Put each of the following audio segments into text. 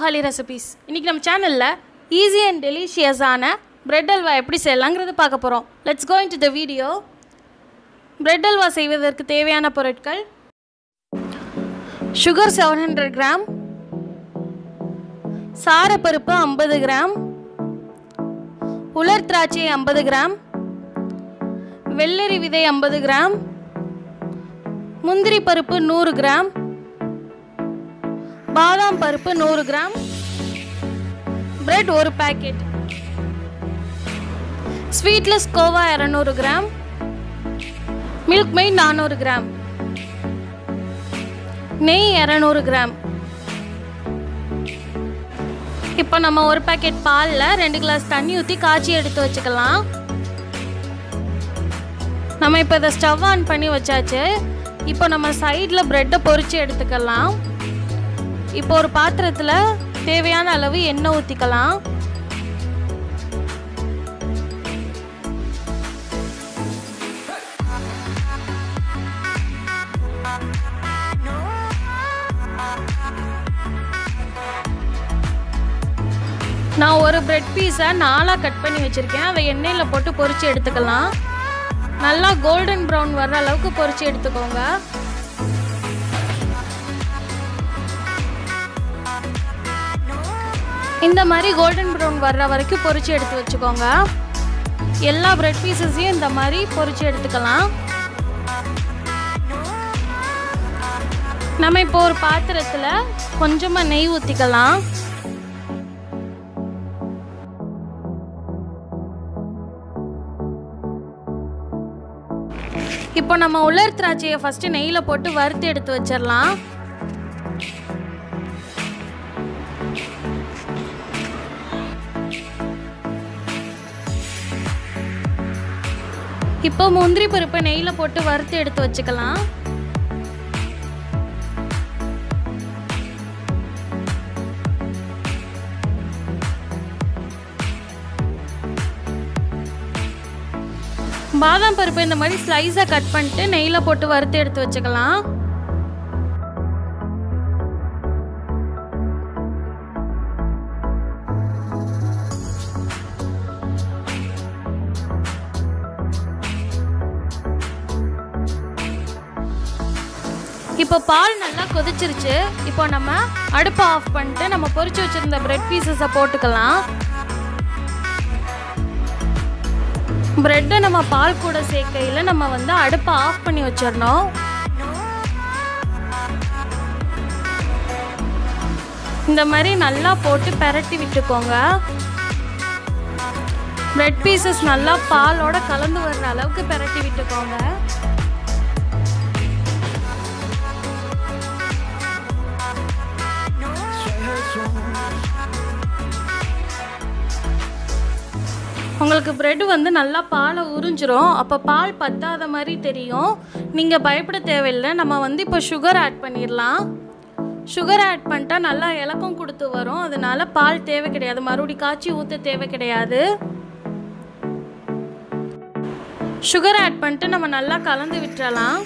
Mahakali recipes இன்றைக்கி நம்ம சேனலில் ஈஸி அண்ட் டெலிஷியஸான பிரெட் அல்வா எப்படி செய்யலாங்கிறது பார்க்க போகிறோம் let's go into the video bread halwa செய்வதற்கு தேவையான பொருட்கள் சுகர் செவன் ஹண்ட்ரட் கிராம் சாரப்பருப்பு ஐம்பது கிராம் உலர் திராட்சை ஐம்பது கிராம் வெள்ளரி விதை ஐம்பது கிராம் முந்திரி பருப்பு நூறு கிராம் பாதாம் பருப்பு நூறு கிராம் பிரெட் ஒரு பேக்கெட் ஸ்வீட்லெஸ் கோவா இரநூறு கிராம் மில்க் மெய்ட் நானூறு கிராம் நெய் இரநூறு கிராம் இப்போ நம்ம ஒரு பேக்கெட் பாலில் ரெண்டு கிளாஸ் தண்ணி ஊற்றி காய்ச்சி எடுத்து வச்சுக்கலாம் நம்ம இப்போ இதை ஸ்டவ் ஆன் பண்ணி வச்சாச்சு இப்போ நம்ம சைடில் ப்ரெட்டை பொரித்து எடுத்துக்கலாம் இப்போ ஒரு பாத்திரத்தில் தேவையான அளவு எண்ணெய் ஊற்றிக்கலாம் நான் ஒரு பிரெட் பீஸை நாலாக கட் பண்ணி வச்சுருக்கேன் அதை எண்ணெயில் போட்டு பொரித்து எடுத்துக்கலாம் நல்லா கோல்டன் ப்ரௌன் வர்ற அளவுக்கு பொரித்து எடுத்துக்கோங்க இந்த மாதிரி கோல்டன் ப்ரௌன் வர்ற வரைக்கும் பொரிச்சு எடுத்து வச்சுக்கோங்க எல்லா பிரெட் பீசஸையும் இந்த மாதிரி பொரிச்சு எடுத்துக்கலாம் நம்ம இப்போ ஒரு பாத்திரத்தில் கொஞ்சமாக நெய் ஊற்றிக்கலாம் இப்போ நம்ம உலர் திராட்சையை ஃபஸ்ட்டு நெய்யில் போட்டு வறுத்து எடுத்து வச்சிடலாம் இப்போ முந்திரி பருப்பை நெய்யில் போட்டு வறுத்து எடுத்து வச்சுக்கலாம் பாதாம் பருப்பு இந்த மாதிரி ஸ்லைஸாக கட் பண்ணிட்டு நெய்யில் போட்டு வறுத்து எடுத்து வச்சுக்கலாம் இப்போ பால் நல்லா கொதிச்சிருச்சு இப்போ நம்ம அடுப்பை ஆஃப் பண்ணிட்டு நம்ம பொரிச்சு வச்சிருந்த பிரெட் பீசஸை போட்டுக்கலாம் பிரெட்டை நம்ம பால் கூட சேர்க்கையில் நம்ம வந்து அடுப்பை ஆஃப் பண்ணி வச்சிடணும் இந்த மாதிரி நல்லா போட்டு பெரட்டி விட்டுக்கோங்க பிரெட் பீசஸ் நல்லா பாலோட கலந்து வர்ற அளவுக்கு பெரட்டி விட்டுக்கோங்க உங்களுக்கு ப்ரெட் வந்து நல்லா பாலை உறிஞ்சிரும் அப்போ பால் பத்தாத மாதிரி தெரியும் நீங்கள் பயப்பட தேவையில்லை நம்ம வந்து இப்போ சுகர் ஆட் பண்ணிடலாம் சுகர் ஆட் பண்ணிட்டா நல்லா இலக்கம் கொடுத்து வரும் அதனால பால் தேவை கிடையாது மறுபடி காய்ச்சி ஊற்ற தேவை கிடையாது சுகர் ஆட் பண்ணிட்டு நம்ம நல்லா கலந்து விட்டுறலாம்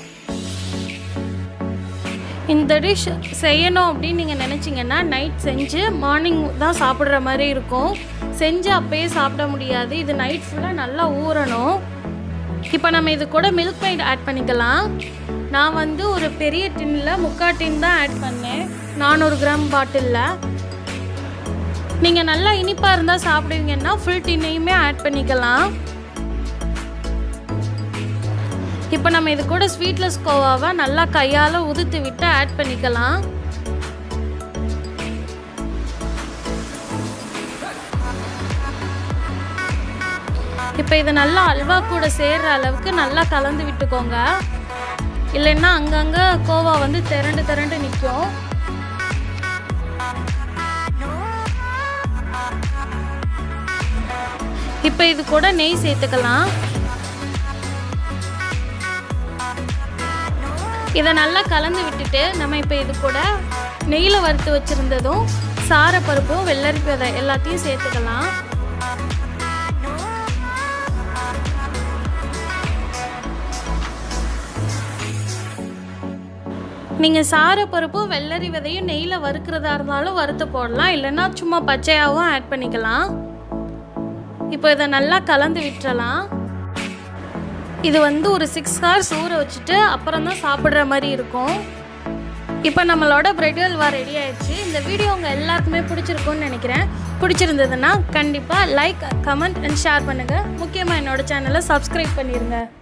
இந்த டிஷ் செய்யணும் அப்படின்னு நீங்கள் நினச்சிங்கன்னா நைட் செஞ்சு மார்னிங் தான் சாப்பிட்ற மாதிரி இருக்கும் செஞ்சு அப்பயே சாப்பிட முடியாது இது நைட் ஃபுல்லாக நல்லா ஊறணும் இப்போ நம்ம இது கூட மில்க் மைட் ஆட் பண்ணிக்கலாம் நான் வந்து ஒரு பெரிய டின்னில் முக்கால் டின் தான் ஆட் பண்ணேன் நானூறு கிராம் பாட்டிலில் நீங்கள் நல்லா இனிப்பாக இருந்தால் சாப்பிடுவீங்கன்னா ஃபுல் டின்னையுமே ஆட் பண்ணிக்கலாம் இப்போ நம்ம இது கூட ஸ்வீட்லெஸ் கோவாவை நல்லா கையால் உதுத்து விட்டு ஆட் பண்ணிக்கலாம் இப்போ இது நல்லா அல்வா கூட சேர்ற அளவுக்கு நல்லா கலந்து விட்டுக்கோங்க இல்லைன்னா அங்கங்கே கோவா வந்து திரண்டு திரண்டு நிற்கும் இப்போ இது கூட நெய் சேர்த்துக்கலாம் இதை நல்லா கலந்து விட்டுட்டு நம்ம இப்போ இது கூட நெய்யில் வறுத்து வச்சுருந்ததும் சாரப்பருப்பும் வெள்ளரி விதை எல்லாத்தையும் சேர்த்துக்கலாம் நீங்கள் சாரப்பருப்பும் வெள்ளரி விதையும் நெய்யில் வறுக்கிறதா இருந்தாலும் வறுத்து போடலாம் இல்லைன்னா சும்மா பச்சையாகவும் ஆட் பண்ணிக்கலாம் இப்போ இதை நல்லா கலந்து விட்டுறலாம் இது வந்து ஒரு சிக்ஸ் ஹவர்ஸ் ஊற வச்சுட்டு அப்புறம் தான் சாப்பிட்ற மாதிரி இருக்கும் இப்போ நம்மளோட பிரெட் அல்வா ரெடி ஆயிடுச்சு இந்த வீடியோ உங்கள் எல்லாருக்குமே பிடிச்சிருக்கும்னு நினைக்கிறேன் பிடிச்சிருந்ததுன்னா கண்டிப்பாக லைக் கமெண்ட் அண்ட் ஷேர் பண்ணுங்கள் முக்கியமாக என்னோட சேனலை சப்ஸ்கிரைப் பண்ணிடுங்க